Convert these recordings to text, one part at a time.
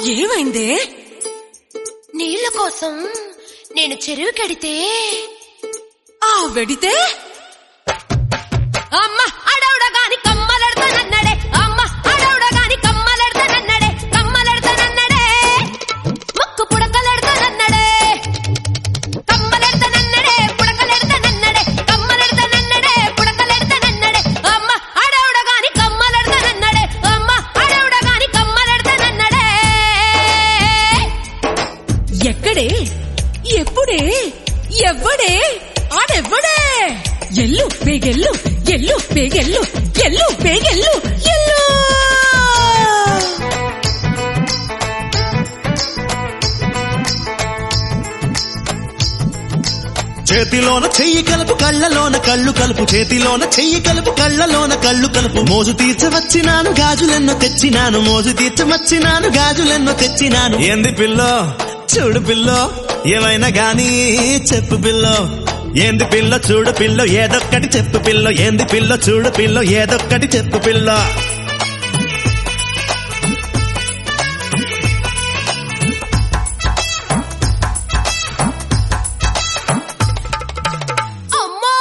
ఏమైందే నీళ్ల కోసం నేను చెరువు కడితే ఆ వెడితే అమ్మ అడవుడగాని కమ్మలెడతానన్నడే అమ్మ అడవుడగాని కమ్మలెడతానన్నడే కమ్మలెడతానన్నడే ముక్కు పుడకలెడతానన్నడే కమ్మలెడతానన్నడే పుడకలెడతానన్నడే కమ్మలెడతానన్నడే పుడకలెడతానన్నడే అమ్మ అడవుడగాని కమ్మలెడతానన్నడే అమ్మ అడవుడగాని కమ్మలెడతానన్నడే ఎక్కడే ఎప్పుడే ఎవ్వడే ఆడెవ్వడే ఎల్లు బేగెల్లు ఎల్లు బేగెల్లు ఎల్లు బేగెల్లు ఎల్లు చేతిలోన చెయ్యి కలుపు కళ్ళలోన కళ్ళు కలుపు చేతిలోన చెయ్యి కలుపు కళ్ళలోన కళ్ళు కలుపు మోజు తీర్చవచ్చినాను గాజులెన్నో తెచ్చినాను మోజు తీర్చవచ్చినాను గాజులెన్నో తెచ్చినాను ఏంది పిల్లో చూడు పిల్లో ఏమైనా గాని చెప్పు పిల్లో ఏంది పిల్ల చూడు పిల్ల ఏదొక్కటి చెప్పు పిల్ల ఏంది పిల్ల చూడు పిల్ల ఏదొక్కటి చెప్పు పిల్ల అమ్మో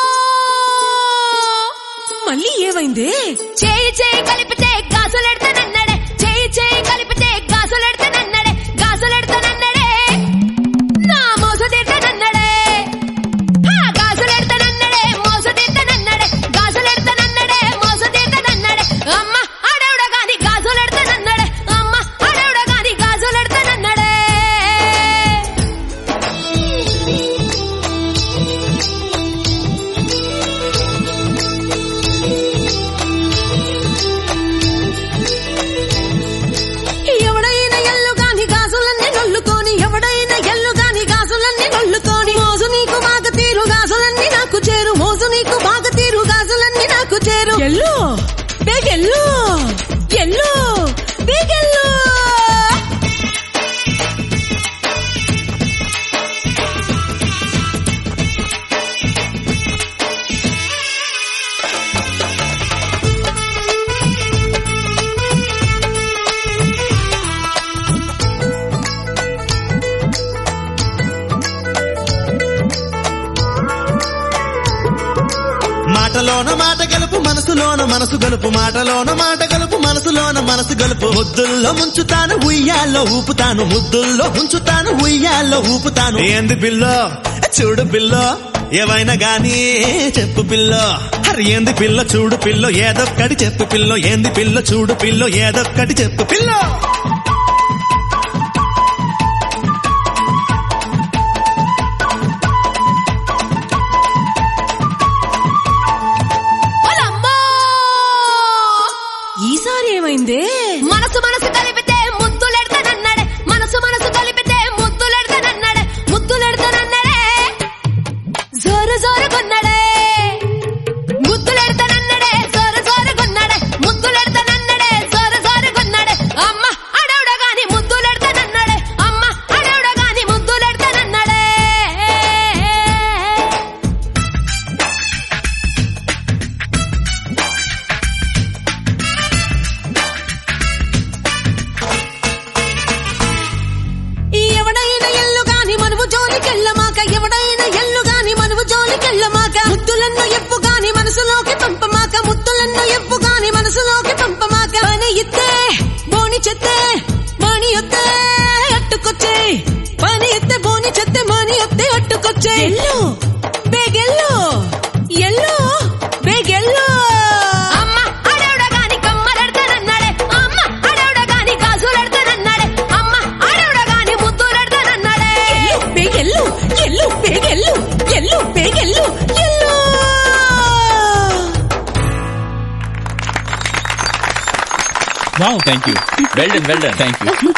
మళ్ళీ ఏమైందే చేయి చేయి కలిపితే గాజులెడతానన్నడే చేయి చేయి కలిపితే గాజులెడతానన్నడే గాజులెడతానన్నడే నా మోస తీర్తానన్నడే హా గాజులెడతానన్నడే మోస తీర్తానన్నడే గాజులెడతానన్నడే మోస తీర్తానన్నడే అమ్మ అడవుడ గాని గాజులెడతానన్నడే అమ్మ అడవుడ గాని గాజులెడతానన్నడే ఎవడైనా ఎల్లు గాని గాజులన్నీ నొల్లుకొని ఎవడైనా ఎల్లు గాని గాజులన్నీ నొల్లుకొని మోజు నీకు బాగా తీరు గాజులన్నీ నాకు చేరు మోజు నీకు బాగా తీరు గాజులన్నీ నాకు చేరు ఎల్లు బేగెల్లు ఎల్లు బేగెల్లు మాటలోన మాట గలుపు మనసులోన మనసు గలుపు మాటలోన మాట గలుపు మనసులోన మనసు గలుపు ముద్దుల్లో ముంచుతాను ఉయ్యాల్లో ఊపుతాను ముద్దుల్లో ఉంచుతాను ఉయ్యాల్లో ఊపుతాను ఏంది పిల్లో చూడు పిల్లో ఏవైనా గాని చెప్పు పిల్లో అరే ఏంది పిల్ల చూడు పిల్లో ఏదొక్కటి చెప్పు పిల్లో ఏంది పిల్ల చూడు పిల్లో ఏదొక్కటి చెప్పు పిల్లో ఓలమ్మో ఈసారి ఏమైందే మనసు మనసు కలిపితే ముద్దులెడతానన్నాడే మనసు మనసు కలిపితే ముద్దులెడతానన్నాడే ముద్దులెడతానన్నాడే జోరు జోరు కొన్నాడే ముద్దులెడతానన్నాడే జోరు జోరు కొన్నాడే ముద్దులెడతానన్నాడే జోరు జోరు కొన్నాడే అమ్మ అడవుడ గాని ముద్దులెడతానన్నాడే అమ్మ అడవుడ గాని ముద్దులెడతానన్నాడే ఈ ఎవడైనా ఎల్లు గాని మనవు జోలికెళ్ళమాక ఎవడైనా ఎల్లు గాని మనవు జోలికెళ్ళమాక ముద్దులన్నో ఎప్పు గాని మనసులోకి పంపమాక ముద్దులన్నో ఎప్పు గాని మనసులోకి పంపమాక పని ఇత్తే బోని చెత్తే మాని ఒత్తే అట్టుకొచ్చే పని ఎత్తే బోని చెత్తే మాని ఒత్తే అట్టుకొచ్చే ఎల్లు బేగెల్లు ఎల్లు బేగెల్లు అమ్మ అడవుడ గాని కమ్మలెడతానన్నాడే అమ్మ అడవుడ గాని గాజులెడతానన్నాడే అమ్మ అడవుడ గాని ముద్దులెడతానన్నాడే ఎల్లు బేగెల్లు ఎల్లు బేగెల్లు ఎల్లు బేగెల్లు ఎల్లు Wow, thank you. Well done, well done. Thank you.